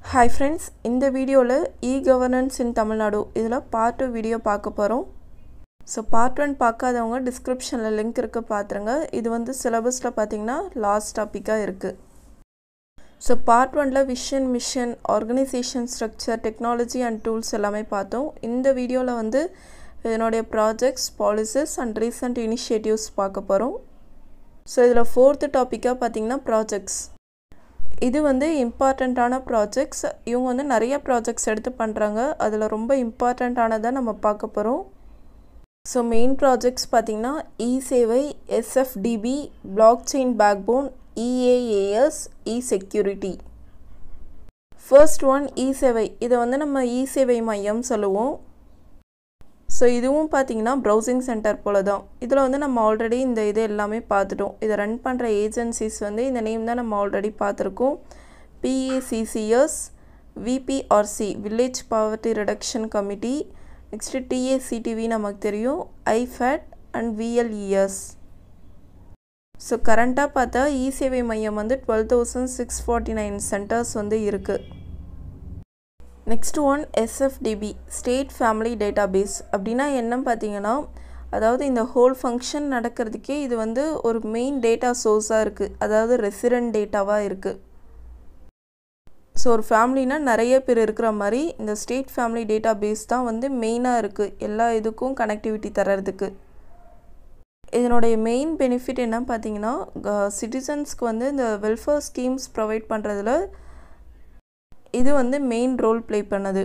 hi friends இந்த வீடியோவில் e governance இன் தமிழ்நாடு இதில் பார்ட் டூ வீடியோ பார்க்க போகிறோம் ஸோ பார்ட் ஒன் பார்க்காதவங்க டிஸ்கிரிப்ஷனில் லிங்க் இருக்குது பார்த்துருங்க இது வந்து சிலபஸில் பார்த்தீங்கன்னா லாஸ்ட் டாப்பிக்காக இருக்குது ஸோ பார்ட் ஒனில் vision mission organisation structure technology and tools எல்லாமே பார்த்தோம் இந்த வீடியோவில் வந்து இதனுடைய projects policies and recent initiatives பார்க்க போகிறோம் ஸோ இதில் ஃபோர்த்து டாப்பிக்காக பார்த்தீங்கன்னா ப்ராஜெக்ட்ஸ் இது வந்து இம்பார்ட்டண்ட்டான ப்ராஜெக்ட்ஸ் இவங்க வந்து நிறைய ப்ராஜெக்ட்ஸ் எடுத்து பண்ணுறாங்க அதில் ரொம்ப இம்பார்ட்டண்ட்டானதை நம்ம பார்க்க போகிறோம் ஸோ மெயின் ப்ராஜெக்ட்ஸ் பார்த்திங்கன்னா e Sevai SFDB blockchain backbone EAAS e security first one e Sevai இதை வந்து நம்ம இ சேவை மையம் சொல்லுவோம் ஸோ இதுவும் பார்த்தீங்கன்னா ப்ரௌசிங் சென்டர் போல தான் இதில் வந்து நம்ம ஆல்ரெடி இந்த இது எல்லாமே பார்த்துட்டோம் இதை ரன் பண்ணுற ஏஜென்சிஸ் வந்து இந்த நேம் தான் நம்ம ஆல்ரெடி பார்த்துருக்கோம் PACCS VPRC village poverty reduction committee next TACTV நமக்கு தெரியும் ஐஃபேட் அண்ட் விஎல்இஎஸ் ஸோ கரண்ட்டாக பார்த்தா இ சேவை மையம் வந்து twelve thousand six forty nine centres வந்து இருக்குது next one SFDB state family database அப்படின்னா என்னன்னு பார்த்தீங்கன்னா அதாவது இந்த ஹோல் ஃபங்க்ஷன் நடக்கிறதுக்கே இது வந்து ஒரு மெயின் டேட்டா சோர்ஸாக இருக்குது அதாவது ரெசிடென்ட் டேட்டாவாக இருக்குது ஸோ ஒரு ஃபேமிலினா நிறைய பேர் இருக்கிற மாதிரி இந்த ஸ்டேட் ஃபேமிலி டேட்டா பேஸ் தான் வந்து மெயினாக இருக்குது எல்லா இதுக்கும் கனெக்டிவிட்டி தர்றதுக்கு இதனுடைய மெயின் பெனிஃபிட் என்ன பார்த்தீங்கன்னா சிட்டிசன்ஸ்க்கு வந்து இந்த வெல்ஃபேர் ஸ்கீம்ஸ் ப்ரொவைட் பண்ணுறதுல இது வந்து மெயின் ரோல் ப்ளே பண்ணுது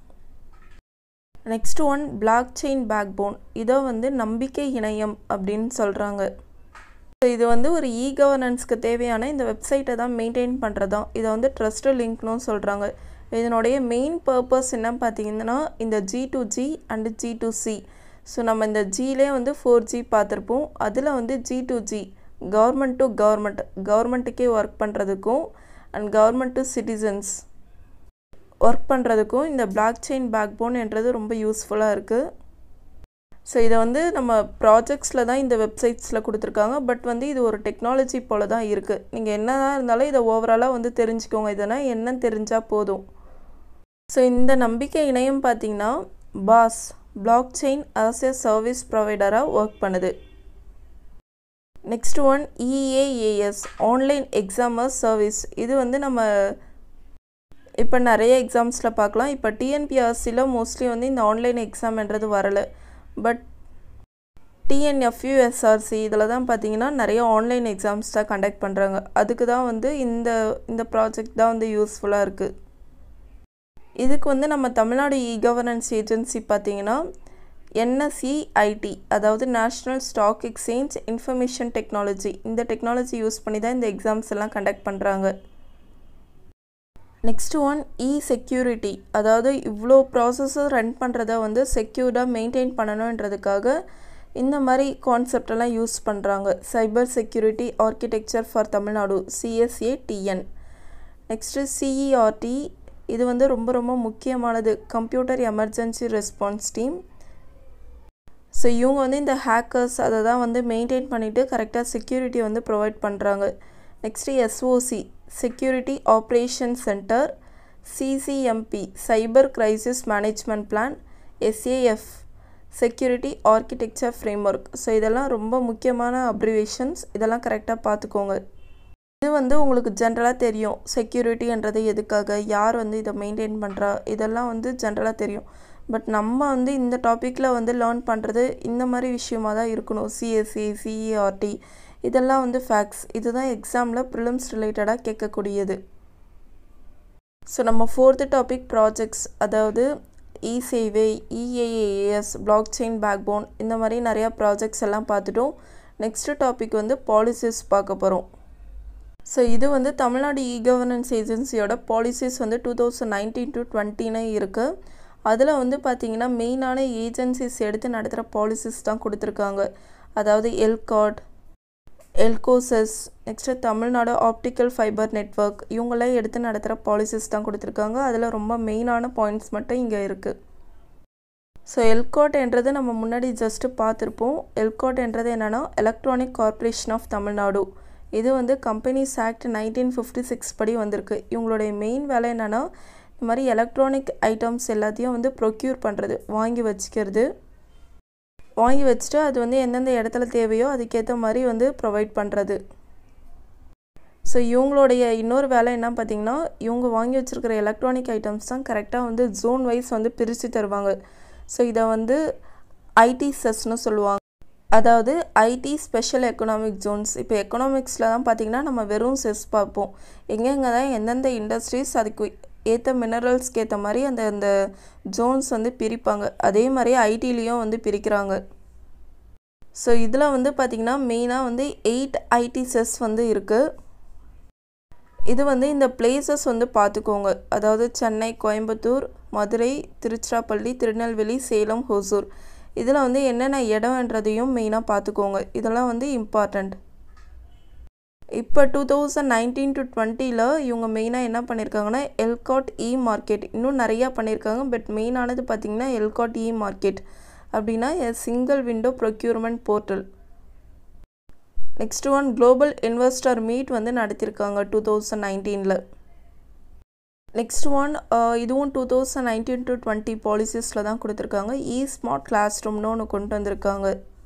next one blockchain backbone இதை வந்து நம்பிக்கை இணையம் அப்படின்னு சொல்கிறாங்க இது வந்து ஒரு இ கவர்னன்ஸ்க்கு தேவையான இந்த வெப்சைட்டை தான் மெயின்டைன் பண்ணுறதான் இதை வந்து ட்ரஸ்ட்டு லிங்க்னும் சொல்கிறாங்க இதனுடைய மெயின் பர்பஸ் என்ன பார்த்தீங்கன்னா இந்த G to G and G to C so நம்ம இந்த ஜிலே வந்து ஃபோர் ஜி பார்த்துருப்போம் அதில் வந்து G to G government to government கவர்மெண்ட்டுக்கே ஒர்க் பண்ணுறதுக்கும் and government to citizens work பண்ணுறதுக்கும் இந்த பிளாக் செயின் பேக் போன் என்றது ரொம்ப யூஸ்ஃபுல்லாக இருக்குது ஸோ இதை வந்து நம்ம ப்ராஜெக்ட்ஸில் தான் இந்த வெப்சைட்ஸில் கொடுத்துருக்காங்க பட் வந்து இது ஒரு டெக்னாலஜி போல தான் இருக்குது நீங்கள் என்ன தான் இருந்தாலும் இதை ஓவராலாக வந்து தெரிஞ்சுக்கோங்க இதனால் என்னன்னு தெரிஞ்சால் போதும் ஸோ இந்த நம்பிக்கை இணையம் பார்த்தீங்கன்னா BaaS blockchain as a service ப்ரொவைடராக ஒர்க் பண்ணுது next one EAAS online examiners service இது வந்து நம்ம இப்போ நிறைய எக்ஸாம்ஸில் பார்க்கலாம் இப்போ டிஎன்பிஆர்சியில் மோஸ்ட்லி வந்து இந்த ஆன்லைன் எக்ஸாம்ன்றது வரலை பட் டிஎன்எஃப்யூஎஸ்ஆர்சி இதில் தான் பார்த்தீங்கன்னா நிறைய ஆன்லைன் எக்ஸாம்ஸ் தான் கண்டக்ட் பண்ணுறாங்க அதுக்கு தான் வந்து இந்த இந்த ப்ராஜெக்ட் தான் வந்து யூஸ்ஃபுல்லாக இருக்குது இதுக்கு வந்து நம்ம தமிழ்நாடு இ கவர்னன்ஸ் ஏஜென்சி பார்த்தீங்கன்னா என்எஸ்இஐடி அதாவது national stock exchange information technology இந்த டெக்னாலஜி யூஸ் பண்ணி தான் இந்த எக்ஸாம்ஸ் எல்லாம் கண்டக்ட் பண்ணுறாங்க நெக்ஸ்ட் ஒன் இ செக்யூரிட்டி அதாவது இவ்வளோ ப்ராசஸை ரன் பண்ணுறத வந்து செக்யூர்டாக மெயின்டைன் பண்ணணுன்றதுக்காக இந்த மாதிரி கான்செப்டெல்லாம் யூஸ் பண்ணுறாங்க cyber security architecture for Tamilnadu CSA TN next CERT இது வந்து ரொம்ப ரொம்ப முக்கியமானது computer emergency response team so இவங்க வந்து இந்த ஹேக்கர்ஸ் அதை தான் வந்து மெயின்டைன் பண்ணிவிட்டு கரெக்டாக செக்யூரிட்டி வந்து ப்ரொவைட் பண்ணுறாங்க next SOC security operation centre CCMP cyber crisis management plan SAF security architecture framework so இதெல்லாம் ரொம்ப முக்கியமான அப்ரிவேஷன்ஸ் இதெல்லாம் கரெக்டாக பார்த்துக்கோங்க இது வந்து உங்களுக்கு ஜென்ரலாக தெரியும் செக்யூரிட்டின்றது எதுக்காக யார் வந்து இதை மெயின்டைன் பண்ணுறா இதெல்லாம் வந்து ஜென்ரலாக தெரியும் பட் நம்ம வந்து இந்த டாப்பிக்கில் வந்து லேர்ன் பண்ணுறது இந்த மாதிரி விஷயமாக தான் இருக்கணும் சிஎஸ்சி சிஇஆர்டி இதெல்லாம் வந்து ஃபேக்ட்ஸ் இதுதான் எக்ஸாமில் ப்ரிலிம்ஸ் ரிலேட்டடாக கேட்கக்கூடியது ஸோ நம்ம ஃபோர்த்து டாபிக் ப்ராஜெக்ட்ஸ் அதாவது இ சேவை இஏஏஎஸ் பிளாக் செயின் பேக்போன் இந்த மாதிரி நிறையா ப்ராஜெக்ட்ஸ் எல்லாம் பார்த்துட்டோம் நெக்ஸ்ட்டு டாபிக் வந்து பாலிசிஸ் பார்க்க போகிறோம் ஸோ இது வந்து தமிழ்நாடு இ கவர்னன்ஸ் ஏஜென்சியோட பாலிசிஸ் வந்து two thousand nineteen to twenty one இருக்குது அதில் வந்து பார்த்திங்கன்னா மெயினான ஏஜென்சிஸ் எடுத்து நடத்துகிற பாலிசிஸ் தான் கொடுத்துருக்காங்க அதாவது எல்காட் எல்கோசஸ் next Tamilnadu optical fibre network இவங்களாம் எடுத்து நடத்துகிற பாலிசிஸ் தான் கொடுத்துருக்காங்க அதில் ரொம்ப மெயினான பாயிண்ட்ஸ் மட்டும் இங்கே இருக்குது ஸோ எல்காட்ன்றது நம்ம முன்னாடி ஜஸ்ட்டு பார்த்துருப்போம் எல்காட்ன்றது என்னென்னா எலக்ட்ரானிக் கார்ப்பரேஷன் ஆஃப் தமிழ்நாடு இது வந்து companies act nineteen fifty six படி வந்திருக்கு இவங்களுடைய மெயின் வேலை என்னென்னா இந்த மாதிரி எலக்ட்ரானிக் ஐட்டம்ஸ் எல்லாத்தையும் வந்து ப்ரொக்யூர் பண்ணுறது வாங்கி வச்சுக்கிறது வாங்கி வச்சுட்டு அது வந்து எந்தெந்த இடத்துல தேவையோ அதுக்கேற்ற மாதிரி வந்து ப்ரொவைட் பண்ணுறது ஸோ இவங்களுடைய இன்னொரு வேலை என்ன பார்த்தீங்கன்னா இவங்க வாங்கி வச்சுருக்கிற எலக்ட்ரானிக் ஐட்டம்ஸ் தான் கரெக்டாக வந்து ஜோன் வைஸ் வந்து பிரித்து தருவாங்க ஸோ இதை வந்து ஐடி செஸ்னு சொல்லுவாங்க அதாவது ஐடி ஸ்பெஷல் எக்கனாமிக் ஜோன்ஸ் இப்போ எக்கனாமிக்ஸில் தான் பார்த்திங்கன்னா நம்ம வெறும் செஸ் பார்ப்போம் எங்கெங்கே தான் எந்தெந்த இண்டஸ்ட்ரீஸ் அதுக்கு ஏற்ற மினரல்ஸ்க்கு ஏற்ற மாதிரி அந்த அந்த ஜோன்ஸ் வந்து பிரிப்பாங்க அதே மாதிரி ஐடிலையும் வந்து பிரிக்கிறாங்க ஸோ இதில் வந்து பார்த்திங்கன்னா மெயினாக வந்து எயிட் ஐடி செஸ் வந்து இருக்குது இது வந்து இந்த பிளேசஸ் வந்து பார்த்துக்கோங்க அதாவது சென்னை கோயம்புத்தூர் மதுரை திருச்சிராப்பள்ளி திருநெல்வேலி சேலம் ஹொசூர் இதில் வந்து என்னென்ன இடம்ன்றதையும் மெயினாக பார்த்துக்கோங்க இதெல்லாம் வந்து இம்பார்ட்டண்ட் இப்போ டூ தௌசண்ட் நைன்டீன் டு டுவெண்ட்டியில் இவங்க மெயினாக என்ன பண்ணியிருக்காங்கன்னா எல்காட் இ மார்க்கெட் இன்னும் நிறையா பண்ணியிருக்காங்க பட் மெயினானது பார்த்திங்கன்னா எல்காட் இ மார்க்கெட் அப்படின்னா a single window procurement portal next one global investor meet வந்து நடத்தியிருக்காங்க டூ தௌசண்ட் நைன்டீனில் நெக்ஸ்ட் ஒன் இதுவும் two thousand nineteen to twenty பாலிசிஸில் தான் கொடுத்துருக்காங்க இ ஸ்மார்ட் கிளாஸ் ரூம்னு ஒன்று கொண்டு வந்திருக்காங்க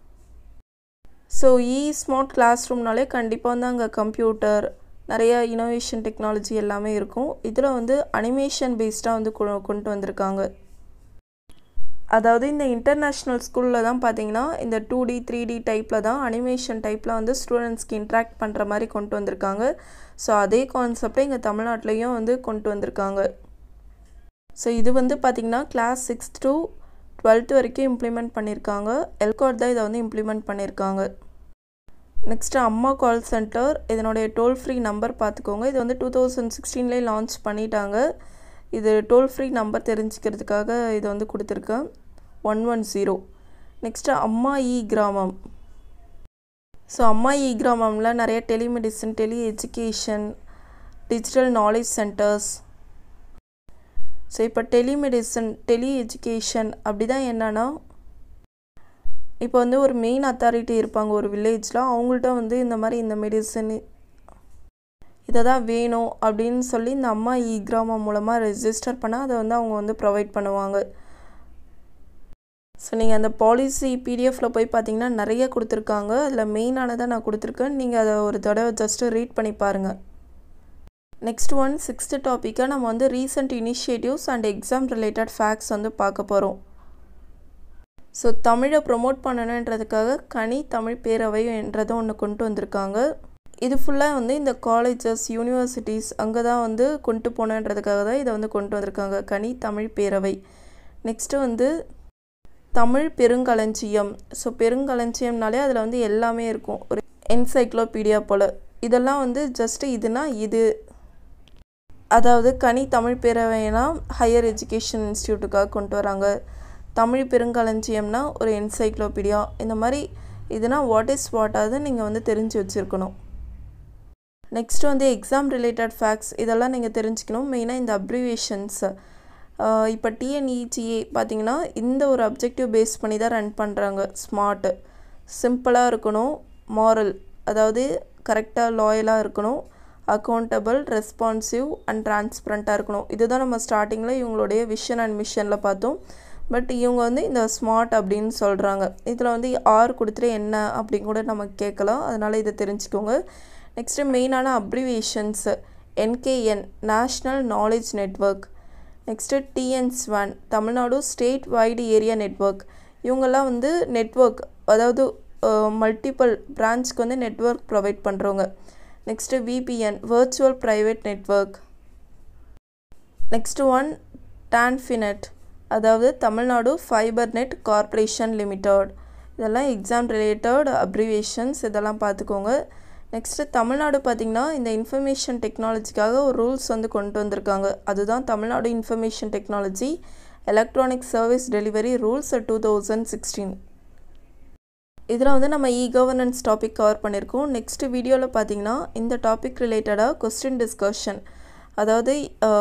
ஸோ இ ஸ்மார்ட் கிளாஸ் ரூம்னாலே கண்டிப்பாக வந்து அங்கே கம்ப்யூட்டர் நிறைய இனோவேஷன் டெக்னாலஜி எல்லாமே இருக்கும் இதில் வந்து அனிமேஷன் பேஸ்டாக வந்து கொண்டு வந்திருக்காங்க அதாவது இந்த இன்டர்நேஷ்னல் ஸ்கூலில் தான் பார்த்தீங்கன்னா இந்த டூ டி த்ரீ டி டைப்பில் தான் அனிமேஷன் டைப்பில் வந்து ஸ்டூடெண்ட்ஸ்க்கு இன்ட்ராக்ட் பண்ணுற மாதிரி கொண்டு வந்திருக்காங்க ஸோ அதே கான்செப்டை இங்கே தமிழ்நாட்டிலையும் வந்து கொண்டு வந்திருக்காங்க ஸோ இது வந்து பார்த்திங்கன்னா கிளாஸ் சிக்ஸ்த் டு டுவெல்த் வரைக்கும் இம்ப்ளிமெண்ட் பண்ணியிருக்காங்க எல்காட் தான் இதை வந்து இம்ப்ளிமெண்ட் பண்ணியிருக்காங்க நெக்ஸ்ட்டு அம்மா கால் சென்டர் இதனுடைய டோல் ஃப்ரீ நம்பர் பார்த்துக்கோங்க இது வந்து டூ தௌசண்ட் சிக்ஸ்டீன்லேயே லான்ச் பண்ணிட்டாங்க இது டோல் ஃப்ரீ நம்பர் தெரிஞ்சுக்கிறதுக்காக இது வந்து கொடுத்துருக்கேன் ஒன் ஒன் ஜீரோ நெக்ஸ்ட்டு அம்மா இ கிராமம் ஸோ அம்மா இ கிராமமில் நிறைய telemedicine tele education digital knowledge centres so இப்போ டெலிமெடிசன் டெலி எஜுகேஷன் அப்படி தான் என்னென்னா இப்போ வந்து ஒரு மெயின் அத்தாரிட்டி இருப்பாங்க ஒரு வில்லேஜில் அவங்கள்ட்ட வந்து இந்த மாதிரி இந்த மெடிசன் இதை தான் வேணும் அப்படின்னு சொல்லி இந்த அம்மா இ கிராமம் மூலமாக ரெஜிஸ்டர் பண்ணால் அதை வந்து அவங்க வந்து ப்ரொவைட் பண்ணுவாங்க ஸோ நீங்கள் அந்த பாலிசி பிடிஎஃப்பில் போய் பார்த்தீங்கன்னா நிறைய கொடுத்துருக்காங்க அதில் மெயினானதை நான் கொடுத்துருக்கேன் நீங்கள் அதை ஒரு தடவை ஜஸ்ட்டு ரீட் பண்ணி பாருங்கள் நெக்ஸ்ட் ஒன் சிக்ஸ்த்து டாப்பிக்காக நம்ம வந்து recent initiatives and exam related facts வந்து பார்க்க போகிறோம் ஸோ தமிழை ப்ரொமோட் பண்ணணுன்றதுக்காக கனி தமிழ் பேரவை என்றதை ஒன்று கொண்டு வந்திருக்காங்க இது ஃபுல்லாக வந்து இந்த காலேஜஸ் யூனிவர்சிட்டிஸ் அங்கே தான் வந்து கொண்டு போனன்றதுக்காக தான் இதை வந்து கொண்டு வந்திருக்காங்க கனி தமிழ் பேரவை நெக்ஸ்ட்டு வந்து தமிழ் பெருங்களஞ்சியம் ஸோ பெருங்களஞ்சியம்னாலே அதில் வந்து எல்லாமே இருக்கும் ஒரு என்சைக்ளோபீடியா போல் இதெல்லாம் வந்து ஜஸ்ட்டு இதுனா இது அதாவது கனி தமிழ் பேரவைனா ஹையர் எஜுகேஷன் இன்ஸ்டியூட்டுக்காக கொண்டு வராங்க தமிழ் பெருங்களஞ்சியம்னா ஒரு என்சைக்ளோபீடியா இந்த மாதிரி இதுனா வாட் இஸ் வாட்டாவது நீங்கள் வந்து தெரிஞ்சு வச்சுருக்கணும் நெக்ஸ்ட் வந்து எக்ஸாம் ரிலேட்டட் ஃபேக்ட்ஸ் இதெல்லாம் நீங்கள் தெரிஞ்சுக்கணும் மெயினாக இந்த அப்ரிவேஷன்ஸ் இப்போ டிஎன்இஜிஏ பார்த்தீங்கன்னா இந்த ஒரு அப்ஜெக்டிவ் பேஸ் பண்ணி தான் ரன் பண்ணுறாங்க ஸ்மார்ட்டு சிம்பிளாக இருக்கணும் மாரல் அதாவது கரெக்டாக லாயலாக இருக்கணும் அக்கௌண்டபிள் ரெஸ்பான்சிவ் அண்ட் டிரான்ஸ்பரண்ட்டாக இருக்கணும் இதுதான் நம்ம ஸ்டார்டிங்கில் இவங்களுடைய விஷன் அண்ட் மிஷனில் பார்த்தோம் பட் இவங்க வந்து இந்த ஸ்மார்ட் அப்படின்னு சொல்கிறாங்க இதில் வந்து ஆர் கொடுத்துட்டு என்ன அப்படின்னு கூட நம்ம கேட்கலாம் அதனால் இதை தெரிஞ்சுக்கோங்க நெக்ஸ்ட்டு மெயினான abbreviations NKN national knowledge network next TNSWAN Tamilnadu state wide area network இவங்கெல்லாம் வந்து நெட்ஒர்க் அதாவது மல்டிபிள் பிரான்ச்க்கு வந்து நெட்ஒர்க் ப்ரொவைட் பண்ணுறவங்க next VPN virtual private network next one TANFINET அதாவது Tamilnadu fibre net corporation limited இதெல்லாம் எக்ஸாம் ரிலேட்டட் அப்ரிவேஷன்ஸ் இதெல்லாம் பார்த்துக்கோங்க நெக்ஸ்ட்டு தமிழ்நாடு பார்த்திங்கன்னா இந்த இன்ஃபர்மேஷன் டெக்னாலஜிக்காக ஒரு ரூல்ஸ் வந்து கொண்டு வந்திருக்காங்க அதுதான் Tamilnadu information technology electronic service delivery rules two thousand sixteen இதில் வந்து நம்ம இ கவர்னன்ஸ் டாபிக் கவர் பண்ணியிருக்கோம் நெக்ஸ்ட் வீடியோவில் பார்த்தீங்கன்னா இந்த டாபிக் ரிலேட்டடாக கொஸ்டின் டிஸ்கஷன் அதாவது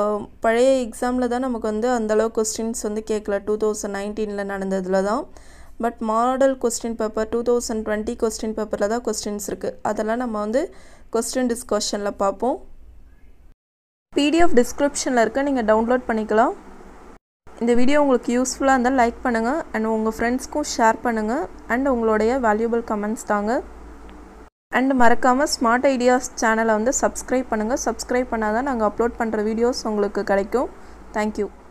பழைய எக்ஸாமில் தான் நமக்கு வந்து அந்தளவு கொஸ்டின்ஸ் வந்து கேட்கல டூ தௌசண்ட் நைன்டீனில் நடந்ததில் தான் but model question paper two thousand twenty question பேப்பரில் தான் கொஸ்டின்ஸ் இருக்குது அதெல்லாம் நம்ம வந்து கொஸ்டின் டிஸ்கஷனில் பார்ப்போம் பிடிஎஃப் டிஸ்கிரிப்ஷனில் இருக்க நீங்கள் டவுன்லோட் பண்ணிக்கலாம் இந்த வீடியோ உங்களுக்கு யூஸ்ஃபுல்லாக இருந்தால் லைக் பண்ணுங்கள் அண்ட் உங்கள் ஃப்ரெண்ட்ஸ்க்கும் ஷேர் பண்ணுங்கள் அண்ட் உங்களுடைய வேல்யூபிள் கமெண்ட்ஸ் தாங்க அண்ட் மறக்காமல் ஸ்மார்ட் ஐடியாஸ் சேனலை வந்து சப்ஸ்கிரைப் பண்ணுங்கள் சப்ஸ்கிரைப் பண்ணால் தான் நாங்கள் அப்லோட் பண்ணுற வீடியோஸ் உங்களுக்கு கிடைக்கும் தேங்க்யூ